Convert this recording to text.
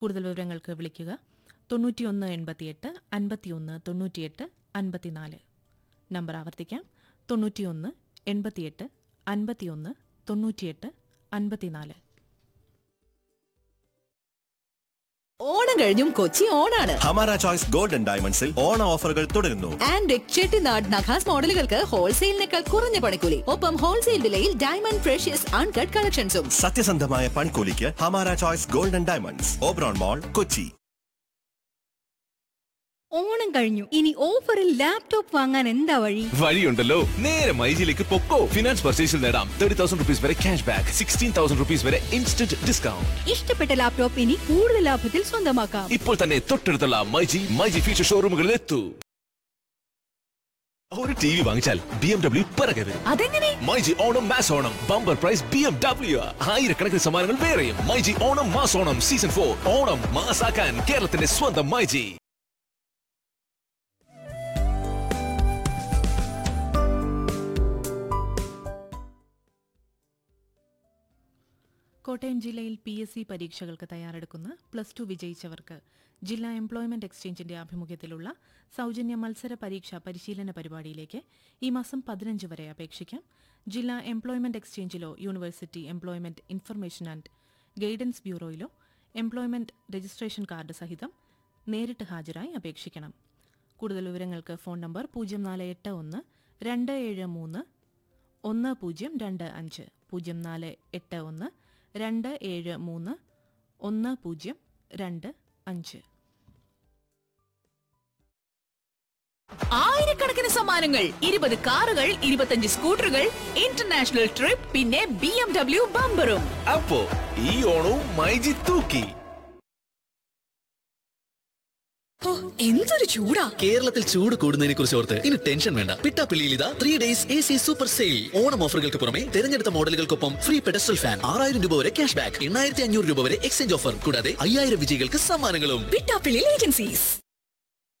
കൂടുതൽ വിവരങ്ങൾക്ക് വിളിക്കുക തൊണ്ണൂറ്റിയൊന്ന് എൺപത്തിയെട്ട് അൻപത്തിയൊന്ന് തൊണ്ണൂറ്റിയെട്ട് അൻപത്തിനാല് നമ്പർ ആവർത്തിക്കാം തൊണ്ണൂറ്റിയൊന്ന് എൺപത്തിയെട്ട് അൻപത്തിയൊന്ന് തൊണ്ണൂറ്റിയെട്ട് അൻപത്തിനാല് ഓണം കഴിഞ്ഞും കൊച്ചി ഓണാണ് ഹമാര ചോയ്സ് ഗോൾഡൻ ഡയമണ്ട്സിൽ ഓണ ഓഫറുകൾ തുടരുന്നു ആൻഡ് ചെട്ടിനാട് നഖാസ് മോഡലുകൾക്ക് ഹോൾസെയിലിനേക്കാൾ കുറഞ്ഞ പണിക്കൂലി ഒപ്പം ഹോൾസെയിൽ വിലയിൽ ഡയമണ്ട് ഫ്രഷ്യസ് അൺകട്ട് കളക്ഷൻസും സത്യസന്ധമായ പണിക്കൂലിക്ക് Hamara choice golden diamonds Oberon mall Kochi Onam കഴിഞ്ഞു ഇനി ഓഫറിൽ ലാപ്ടോപ്പ് വാങ്ങാൻ എന്താ വഴി വഴിയുണ്ടല്ലോ നേരെ മൈജിയിലേക്ക് പൊക്കോ ഫിനാൻസ് പർച്ചേസിൽ നേടാം തേർട്ടി തൗസൻഡ് റുപ്പീസ് വരെ cash back sixteen thousand rupees വരെ ഇൻസ്റ്റന്റ് ഡിസ്കൗണ്ട് ഇഷ്ടപ്പെട്ട ലാപ്ടോപ്പ് ഇനി കൂടുതൽ ലാഭത്തിൽ സ്വന്തമാക്കാം ഇപ്പോൾ തന്നെ തൊട്ടടുത്തുള്ള മൈജി മൈജി ഫീച്ചർ ഷോറൂമുകളിൽ എത്തൂ ഒരു ടി വി വാങ്ങിച്ചാൽ ബി എം ഡബ്ല്യു പിറകെ വരും അതെങ്ങനെ myG Onam mass Onam bumper prize B M W ആയിരക്കണക്കിന് സമ്മാനങ്ങൾ വേറെയും myG Onam mass Onam season for Onam മാസാക്കാൻ കേരളത്തിന്റെ സ്വന്തം മൈജി കോട്ടയം ജില്ലയിൽ പി എസ് സി പരീക്ഷകൾക്ക് തയ്യാറെടുക്കുന്ന പ്ലസ് ടു വിജയിച്ചവർക്ക് ജില്ലാ എംപ്ലോയ്മെന്റ് എക്സ്ചേഞ്ചിന്റെ ആഭിമുഖ്യത്തിലുള്ള സൗജന്യ മത്സര പരീക്ഷാ പരിശീലന പരിപാടിയിലേക്ക് ഈ മാസം പതിനഞ്ച് വരെ അപേക്ഷിക്കാം ജില്ലാ എംപ്ലോയ്മെന്റ് എക്സ്ചേഞ്ചിലോ university employment information and guidance ബ്യൂറോയിലോ എംപ്ലോയ്മെന്റ് രജിസ്ട്രേഷൻ കാർഡ് സഹിതം നേരിട്ട് ഹാജരായി അപേക്ഷിക്കണം കൂടുതൽ വിവരങ്ങൾക്ക് ഫോൺ നമ്പർ പൂജ്യം നാല് എട്ട് ഒന്ന് രണ്ട് ഏഴ് മൂന്ന് ഒന്ന് പൂജ്യം രണ്ട് അഞ്ച് പൂജ്യം നാല് എട്ട് ഒന്ന് രണ്ട് ഏഴ് മൂന്ന് ഒന്ന് പൂജ്യം രണ്ട് അഞ്ച് ആയിരക്കണക്കിന് സമ്മാനങ്ങൾ ഇരുപത് കാറുകൾ ഇരുപത്തഞ്ച് സ്കൂട്ടറുകൾ ഇന്റർനാഷണൽ ട്രിപ്പ് പിന്നെ ബി എം ഡബ്ല്യു ബമ്പറും അപ്പോ ഈ ഓണവും മൈജി തൂക്കി എന്തൊരു ചൂടാ കേരളത്തിൽ ചൂട് കൂടുന്നതിനെ കുറിച്ച് ഓർത്ത് ഇനി ടെൻഷൻ വേണ്ട പിട്ടാപ്പിള്ളിയിൽ ഇതാ three days A C super sale Onam ഓഫറുകൾക്ക് പുറമെ തിരഞ്ഞെടുത്ത മോഡലുകൾക്കൊപ്പം ഫ്രീ പെഡസ്റ്റൽ ഫാൻ ആറായിരം രൂപ വരെ ക്യാഷ് ബാക്ക് എണ്ണായിരത്തി അഞ്ഞൂറ് രൂപ വരെ എക്സ്ചേഞ്ച് ഓഫർ കൂടാതെ അയ്യായിരം വിജയികൾക്ക് സമ്മാനങ്ങളും പിട്ടാപ്പിള്ളി ഏജൻസീസ്